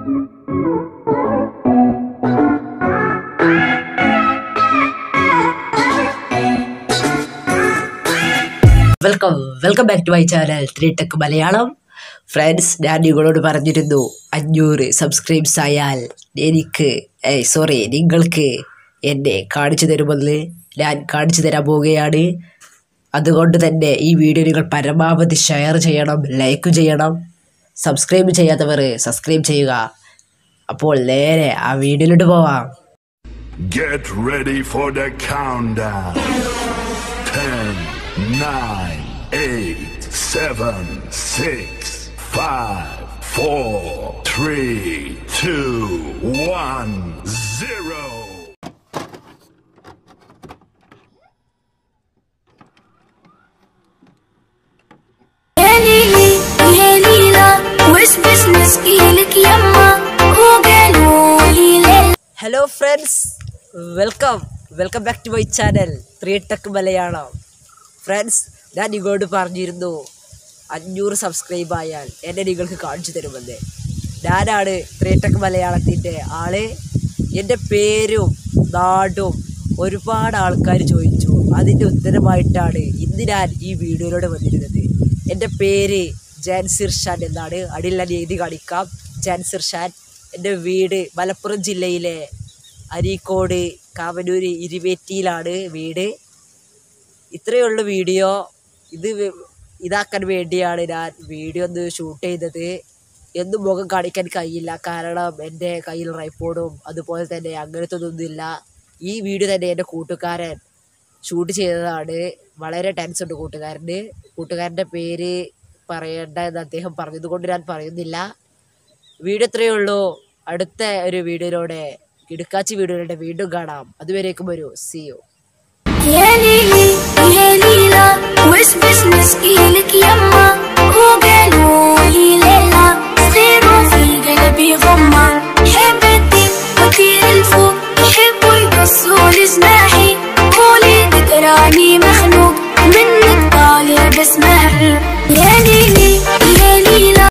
Welcome welcome back to my channel three tech Malayalam friends ഞാൻ നിങ്ങളോട് പറഞ്ഞിരുന്നു അഞ്ഞൂറ് സബ്സ്ക്രൈബ്സ് ആയാൽ എനിക്ക് ഏയ് സോറി നിങ്ങൾക്ക് എന്നെ കാണിച്ചു തരുമെന്ന് ഞാൻ കാണിച്ചു തരാൻ പോവുകയാണ് അതുകൊണ്ട് തന്നെ ഈ വീഡിയോ നിങ്ങൾ പരമാവധി ഷെയർ ചെയ്യണം ലൈക്ക് ചെയ്യണം സബ്സ്ക്രൈബ് ചെയ്യാത്തവർ സബ്സ്ക്രൈബ് ചെയ്യുക അപ്പോൾ നേരെ ആ വീഡിയോയിലോട്ട് പോവാം Get ready for the countdown. 10, 9, 8, 7, 6, 5, 4, 3, 2, 1, 0. يا ليلي يا ليلى وش بزنس إلك يما وقالوا لي ليلى hello friends welcome welcome back to my channel three tech Malayalam friends ഞാൻ നിങ്ങളോട് പറഞ്ഞിരുന്നു അഞ്ഞൂറ് സബ്സ്ക്രൈബ് ആയാൽ എന്നെ നിങ്ങൾക്ക് കാണിച്ചു തരുമെന്ന് ഞാനാണ് ത്രീ ടെക് മലയാളത്തിൻ്റെ ആള് എൻ്റെ പേരും നാടും ഒരുപാട് ആൾക്കാർ ചോദിച്ചു അതിൻ്റെ ഉത്തരമായിട്ടാണ് ഇന്ന് ഞാൻ ഈ വീഡിയോയിലൂടെ വന്നിരുന്നത് എൻ്റെ പേര് ജാൻസിർ ഷാൻ എന്നാണ് അടിയിൽ ഞാൻ എഴുതി കാണിക്കാം ജാൻസിർ ഷാൻ എൻ്റെ വീട് മലപ്പുറം ജില്ലയിലെ അരീക്കോട് കാവനൂര് ഇരുവേറ്റിയിലാണ് വീട് ഇത്രയേ ഉള്ളൂ വീഡിയോ ഇത് വെ- ഇതാക്കാൻ വേണ്ടിയാണ് ഞാൻ വീഡിയോ ഒന്ന് ഷൂട്ട് ചെയ്തത് എന്നും മുഖം കാണിക്കാൻ കഴിയില്ല കാരണം എൻ്റെ കയ്യിൽ റൈപ്പോഡും അതുപോലെ തന്നെ അങ്ങനത്തെ ഒന്നുമില്ല ഈ വീഡിയോ തന്നെ എൻ്റെ കൂട്ടുകാരൻ ഷൂട്ട് ചെയ്തതാണ് വളരെ ടെൻസ് ഉണ്ട് കൂട്ടുകാരന് കൂട്ടുകാരൻ്റെ പേര് പറയണ്ട എന്ന് അദ്ദേഹം പറഞ്ഞതുകൊണ്ട് ഞാൻ പറയുന്നില്ല വീഡിയോ ഇത്രയേ ഉള്ളൂ അടുത്ത ഒരു വീഡിയോയിലൂടെ കിടുക്കാച്ചി വീഡിയോയിലൂടെ വീണ്ടും കാണാം അതുവരേക്കും ഒരു സി യു يا ليلي يا ليلى وش بزنس إلك يما